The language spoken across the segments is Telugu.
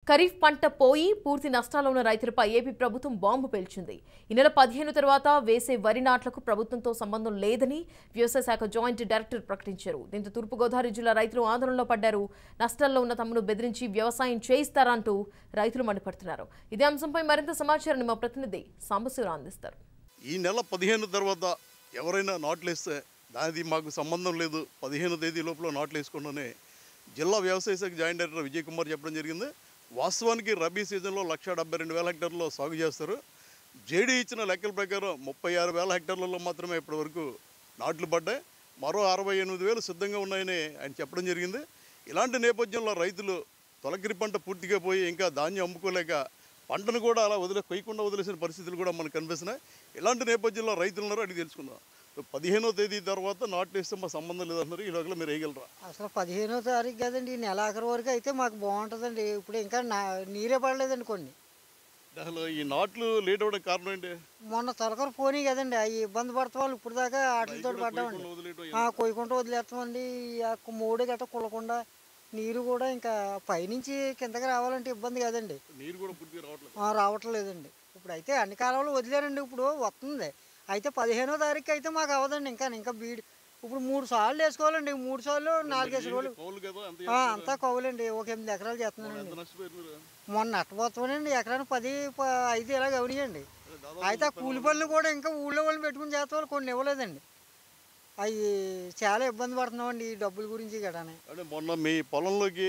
ఖరీఫ్ పంట పోయి పూర్తి నష్టాల్లో ఉన్న రైతులపై ఏపీ ప్రభుత్వం బాంబు పేల్చింది ఈ నెల పదిహేను తర్వాత వేసే వరి నాట్లకు ప్రభుత్వంతో సంబంధం లేదని వ్యవసాయ శాఖ జాయింట్ డైరెక్టర్ ప్రకటించారు దీంతో తూర్పుగోదావరి జిల్లా రైతులు ఆందోళనలో పడ్డారు నష్టాల్లో ఉన్న తమను బెదిరించి వ్యవసాయం చేయిస్తారంటూ రైతులు మండిపడుతున్నారు ఇదే అంశంపై మరింత సమాచారాన్ని మా ప్రతినిధి సాంబశివరావు అందిస్తారు ఈ నెల పదిహేను తర్వాత ఎవరైనా నాట్లు వేస్తే దానిది మాకు సంబంధం లేదు పదిహేను తేదీ లోపల నాట్లు వేసుకుండానే జిల్లా వ్యవసాయ శాఖ జాయింట్ డైరెక్టర్ విజయ్ కుమార్ చెప్పడం జరిగింది వాస్తవానికి రబీ సీజన్లో లక్ష డెబ్బై రెండు వేల హెక్టార్లలో సాగు చేస్తారు జేడీ ఇచ్చిన లెక్కల ప్రకారం ముప్పై ఆరు వేల హెక్టార్లలో మాత్రమే ఇప్పటివరకు నాట్లు పడ్డాయి మరో అరవై ఎనిమిది వేలు సిద్ధంగా ఉన్నాయని ఆయన చెప్పడం జరిగింది ఇలాంటి నేపథ్యంలో రైతులు తొలకరి పంట పూర్తిగా పోయి ఇంకా ధాన్యం అమ్ముకోలేక పంటను కూడా అలా వదిలే కొయ్యకుండా వదిలేసిన పరిస్థితులు కూడా మనకు కనిపిస్తున్నాయి ఇలాంటి నేపథ్యంలో రైతులు ఉన్నారో అడిగి తెలుసుకుందాం పదిహేనో తేదీ తర్వాత నాట్లు వేస్తే మా సంబంధం లేదంటున్నారు ఈ లోపల మీరు వేయగలరా అసలు పదిహేనో తారీఖు కదండి ఈ నెల ఆఖరి వరకు అయితే మాకు బాగుంటుందండి ఇప్పుడు ఇంకా నా నీరే పడలేదండి కొన్ని అసలు ఈ నాట్లు లేట్ అవ్వడానికి కారణం ఏంటి మొన్న తొలకర పోనీ కదండి అవి ఇబ్బంది పడతాం వాళ్ళు ఇప్పుడు దాకా వాటితో పడ్డామండి కొయ్యకుండా వదిలేయటం ఆ, కొయ్యకుండా వదిలేస్తామండి ఆ మూడు గట్ట కుల్లకుండా నీరు కూడా ఇంకా పైనుంచి కిందకి రావాలంటే ఇబ్బంది కదండి నీరు కూడా పూర్తిగా రావట్లేదు ఆ, రావట్లేదండి ఇప్పుడు అయితే అన్ని కాలంలో వదిలేరండి ఇప్పుడు వస్తుంది అయితే పదిహేనో తారీఖు అయితే మాకు అవ్వదండి ఇంకా ఇంకా బీడి ఇప్పుడు మూడు సార్లు వేసుకోవాలండి మూడు సార్లు నాలుగేసి రోజులు కౌలు కదా అంత ఆ, అంతా కవులండి ఒక ఎనిమిది ఎకరాలు చేస్తున్నానండి ఎంత నష్టపోయారు మీరు మొన్న నట్టపోతామండి ఎకరానికి పది ప- ఐదు ఇలా గవనియండి దాదాపు అయితే ఆ కూలి పనులు కూడా ఇంకా ఊళ్ళో వాళ్ళు పెట్టుకుని చేస్తే వాళ్ళు కొన్ని ఇవ్వలేదండి అవి చాలా ఇబ్బంది పడుతున్నామండి ఈ డబ్బుల గురించి గడానే అంటే మొన్న మీ పొలంలోకి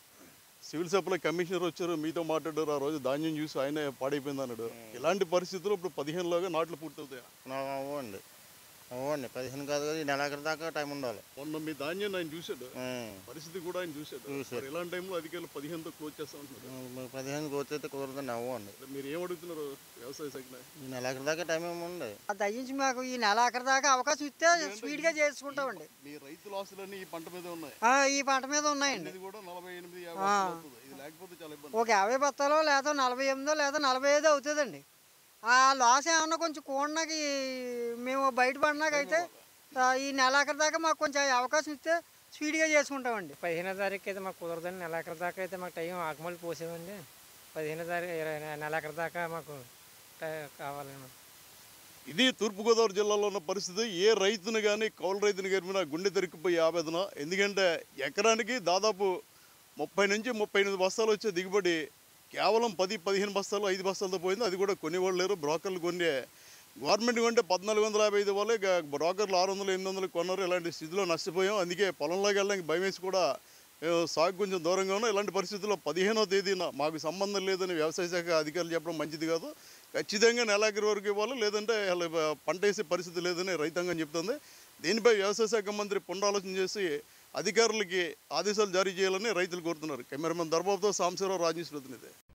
సివిల్ సప్లై కమిషనర్ వచ్చారు మీతో మాట్లాడారు ఆ రోజు ధాన్యం చూసి ఆయన పాడైపోయింది అన్నాడు ఇలాంటి పరిస్థితుల్లో ఇప్పుడు పదిహేనులోగా నాట్లు పూర్తవుతాయి నాకు అవ్వండి అవ్వండి పదిహేను కాదు కదా ఈ నెలాఖరు దాకా టైం ఉండాలి మొన్న మీ ధాన్యం ఆయన చూశాడు ఉం. పరిస్థితి కూడా ఆయన చూశాడు చూశాడు. మరి ఇలాంటి టైంలో అధికారులు పదిహేనుతో క్లోజ్ చేస్తా ఉంటున్నారు ఉం, మరి పదిహేను కోచైతే కుదరదండి అవ్వండి అంటే మీరు ఏం అడుగుతున్నారు వ్యవసాయ శాఖ ఈ నెలాఖరు దాకా టైం ఏముంది అది దయించి మాకు ఈ నెల ఆఖరి దాకా అవకాశం ఇస్తే స్పీడ్గా చేసుకుంటామండి మీ రైతుల ఆస్తులన్నీ ఈ పంట మీద ఉన్నాయి ఆ, ఈ పంట మీద ఉన్నాయండి ఇది కూడా నలభై ఎనిమిది యాభై వస్తలు అవుతుంది. ఇది లేకపోతే చాలా ఇబ్బంది ఒక యాభై బత్తాలో లేదా నలభై ఎనిమిదో లేదా నలభై ఐదో అవుతుందండి ఆ లాస్ ఏమన్నా కొంచెం కూడనాకి మేము బయటపడినాకైతే ఆ, ఈ నెలాఖరు దాకా మాకు కొంచెం అవకాశం ఇస్తే స్పీడ్గా చేసుకుంటామండి పదిహేనో తారీఖు అయితే మాకు కుదరదండి నెలాఖరు దాకా అయితే మాకు టైం ఆకుమల్లి పోసామండి పదిహేనో తారీఖు ఇరవై నెలాఖరు దాకా మాకు టై- కావాలండి ఇది తూర్పుగోదావరి జిల్లాలో ఉన్న పరిస్థితి ఏ రైతుని కానీ కౌలు రైతుని గరిమినా గుండె తెరుక్కుపోయి ఆవేదన ఎందుకంటే ఎకరానికి దాదాపు ముప్పై నుంచి ముప్పై ఎనిమిది బస్తాలు వచ్చే దిగుబడి కేవలం పది పదిహేను బస్తాలు ఐదు బస్తాలతో పోయింది అది కూడా కొనేవాళ్ళు లేరు బ్రోకర్లు కొనే గవర్నమెంట్ కొంటే పద్నాలుగు వందల యాభై ఐదు వాళ్ళే ఇక బ్రోకర్లు ఆరు వందలు ఎనిమిది వందలు కొన్నారు ఇలాంటి స్థితిలో నష్టపోయాం అందుకే పొలంలోకి వెళ్ళడానికి భయం వేసి కూడా మేము సాగు కొంచెం దూరంగా ఉన్నాం ఇలాంటి పరిస్థితుల్లో పదిహేనో తేదీన మాకు సంబంధం లేదని వ్యవసాయ శాఖ అధికారులు చెప్పడం మంచిది కాదు ఖచ్చితంగా నెలాఖరు వరకు ఇవ్వాలి లేదంటే అలా పంట వేసే పరిస్థితి లేదని రైతాంగం చెప్తుంది దీనిపై వ్యవసాయ శాఖ మంత్రి పునరాలోచన చేసి అధికారులకి ఆదేశాలు జారీ చేయాలని రైతులు కోరుతున్నారు కెమెరామెన్ దర్బాబుతో సాంబశివరావు రాజేష్ ప్రతినిధి